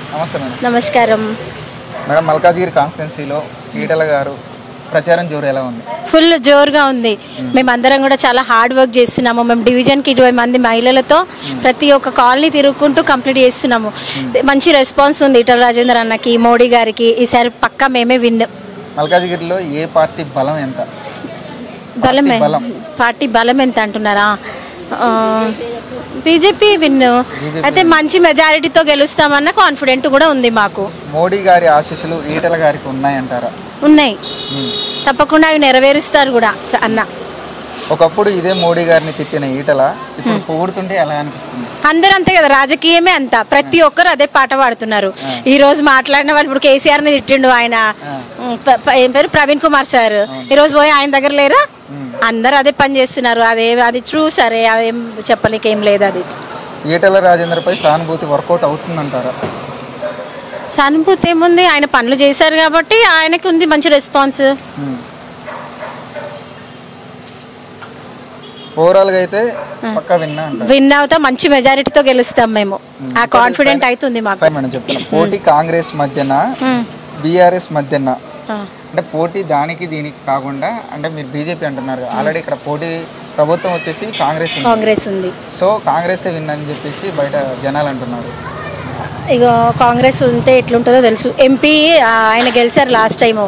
నమస్తే మేడం నమస్కారం మేడం మల్కాజ్గిరి కాన్స్టిట్యున్సీలో ఈటల గారు ప్రచారం జోరు ఎలా ఉంది ఫుల్ జోరుగా ఉంది మేమందరం కూడా చాలా హార్డ్ వర్క్ చేస్తున్నాము మేము డివిజన్కి ఇరవై మంది మహిళలతో ప్రతి ఒక్క కాలనీ తిరుగుకుంటూ కంప్లీట్ చేస్తున్నాము మంచి రెస్పాన్స్ ఉంది ఇటల రాజేందర్ అన్నకి మోడీ గారికి ఈసారి పక్కా మేమే విన్ మల్కాజ్గిరిలో ఏ పార్టీ బలం ఎంత బలం పార్టీ బలం. పార్టీ బలం ఎంత అంటున్నారా బీజేపీ విన్ BJP అయితే మంచి మెజారిటీతో గెలుస్తామన్న కాన్ఫిడెంట్ కూడా ఉంది మాకు మోడీ గారి ఆశీస్సులు ఈటల గారికి ఉన్నాయంటారా ఉన్నాయి ఉమ్. తప్పకుండా అవి నెరవేరుస్తారు కూడా స- అన్న ఒకప్పుడు ఇదే మోడీ గారిని తిట్టిన ఈటల ఇప్పుడు పొగుడుతుంటే ఎలా అనిపిస్తుంది అందరూ అంతే కదా రాజకీయమే అంత ప్రతి ఒక్కరు అదే పాట పాడుతున్నారు ఈ రోజు మాట్లాడిన వాళ్ళు ఇప్పుడు కేసీఆర్ ని తిట్టిండు ఆయన ఉమ్, ప- ప- ఏం పేరు ప్రవీణ్ కుమార్ సార్ ఈ రోజు పోయి ఆయన దగ్గర లేరా అందరూ అదే పని చేస్తున్నారు అదే అది ట్రూ సరే అదేం చెప్పలేక ఏం లేదు అది ఈటల రాజేంద్రపై సానుభూతి వర్కౌట్ అవుతుందంటారా సానుభూతి ఏముంది ఆయన పనులు చేశారు కాబట్టి ఆయనకి ఉంది మంచి రెస్పాన్స్ ఉమ్. ఓవరాల్గా అయితే పక్కా విన్నా అంటారు విన్ అవుతా మంచి మెజారిటీతో గెలుస్తాం మేము ఆ కాన్ఫిడెంట్ అవుతుంది మాకు ఫైన్ మేడం చెప్తాను పోటీ కాంగ్రెస్ మధ్యన బీఆర్ఎస్ మధ్యన ఆ. అంటే పోటీ దానికి దీనికి కాకుండా అంటే మీరు బీజేపీ అంటున్నారు ఆల్రెడీ ఇక్కడ పోటీ ప్రభుత్వం వచ్చేసి కాంగ్రెస్ ఉంది కాంగ్రెస్ ఉంది సో కాంగ్రెస్ విన్ అని చెప్పేసి బయట జనాలు అంటున్నారు ఇక కాంగ్రెస్ ఉంటే ఎట్లుంటుందో తెలుసు ఎంపీ ఆయన గెలిచారు లాస్ట్ టైము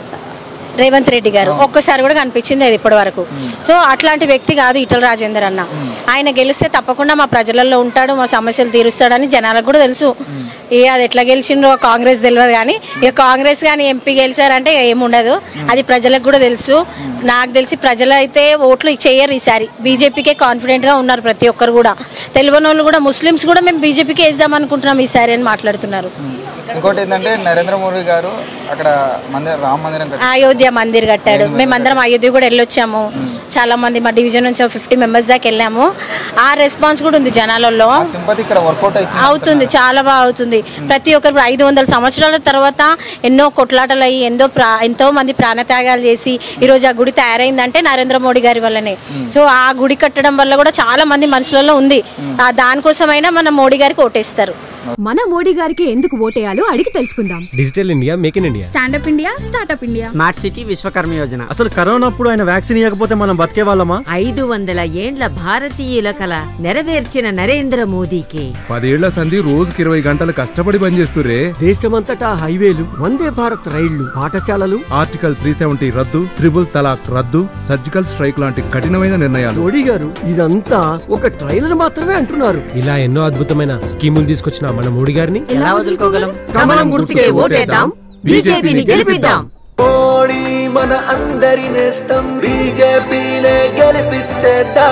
రేవంత్ రెడ్డి గారు ఒక్కసారి కూడా కనిపించింది అది ఇప్పటి వరకు సో అట్లాంటి వ్యక్తి కాదు ఇటల రాజేందర్ అన్న ఆయన గెలిస్తే తప్పకుండా మా ప్రజలలో ఉంటాడు మా సమస్యలు తీరుస్తాడని జనాలకు కూడా తెలుసు ఏ అది ఎట్లా గెలిచిండ్రో కాంగ్రెస్ తెలియదు కానీ ఇక కాంగ్రెస్ కానీ ఎంపీ గెలిచారంటే ఏముండదు అది ప్రజలకు కూడా తెలుసు నాకు తెలిసి ప్రజలు అయితే ఓట్లు చేయరు ఈసారి బీజేపీకే కాన్ఫిడెంట్గా ఉన్నారు ప్రతి ఒక్కరు కూడా తెలియని వాళ్ళు కూడా ముస్లిమ్స్ కూడా మేము బీజేపీకి వేద్దాం అనుకుంటున్నాం ఈసారి అని మాట్లాడుతున్నారు ఇంకోటి ఏంటంటే నరేంద్ర మోడీ గారు అక్కడ మందిర రామ మందిరం కట్టారు అయోధ్య మందిర్ కట్టాడు మేమందరం అయోధ్య కూడా వెళ్ళొచ్చాము చాలా మంది మా డివిజన్ నుంచి ఫిఫ్టీ మెంబర్స్ దాకా వెళ్ళాము ఆ రెస్పాన్స్ కూడా ఉంది జనాలలో ఆ సింపతి ఇక్కడ వర్కౌట్ అవుతుంది అవుతుంది చాలా బాగా అవుతుంది ప్రతి ఒక్కరు ఇప్పుడు ఐదు వందల సంవత్సరాల తర్వాత ఎన్నో కొట్లాటలు అయ్యి ఎంతో ప్రా ఎంతో మంది ప్రాణత్యాగాలు చేసి ఈరోజు ఆ గుడి తయారైందంటే నరేంద్ర మోడీ గారి వల్లనే సో ఆ గుడి కట్టడం వల్ల కూడా చాలా మంది మనుషులలో ఉంది ఆ దానికోసమైనా మన మోడీ గారికి ఓటేస్తారు మన మోడీ గారికి ఎందుకు ఓటేయాలో అడిగి తెలుసుకుందాం digital India make in India standup India startup India smart city Vishwakarma Yojana అసలు కరోనా అప్పుడు ఆయన వ్యాక్సిన్ ఇవ్వకపోతే మనం బతికే వాళ్ళమా ఐదు వందల ఏండ్ల భారతీయుల కల నెరవేర్చిన నరేంద్ర మోదీకి పదేళ్ల సంధి రోజుకి ఇరవై గంటలు కష్టపడి పనిచేస్తురే దేశమంతటా హైవేలు వందే భారత్ రైళ్లు పాఠశాలలు ఆర్టికల్ త్రీ సెవెంటీ రద్దు త్రిబుల్ తలాక్ రద్దు సర్జికల్ స్ట్రైక్ లాంటి కఠినమైన నిర్ణయాలు మోడీ గారు ఇదంతా ఒక ట్రైలర్ మాత్రమే అంటున్నారు ఇలా ఎన్నో అద్భుతమైన స్కీములు తీసుకొచ్చిన మన మోడీ గారిని ఎలా వదులుకోగలం కమలం గుర్తుకే ఓటేద్దాం, బీజేపీని గెలిపిద్దాం మోడీ మన అందరి నేస్తం బీజేపీనే గెలిపించేద్దాం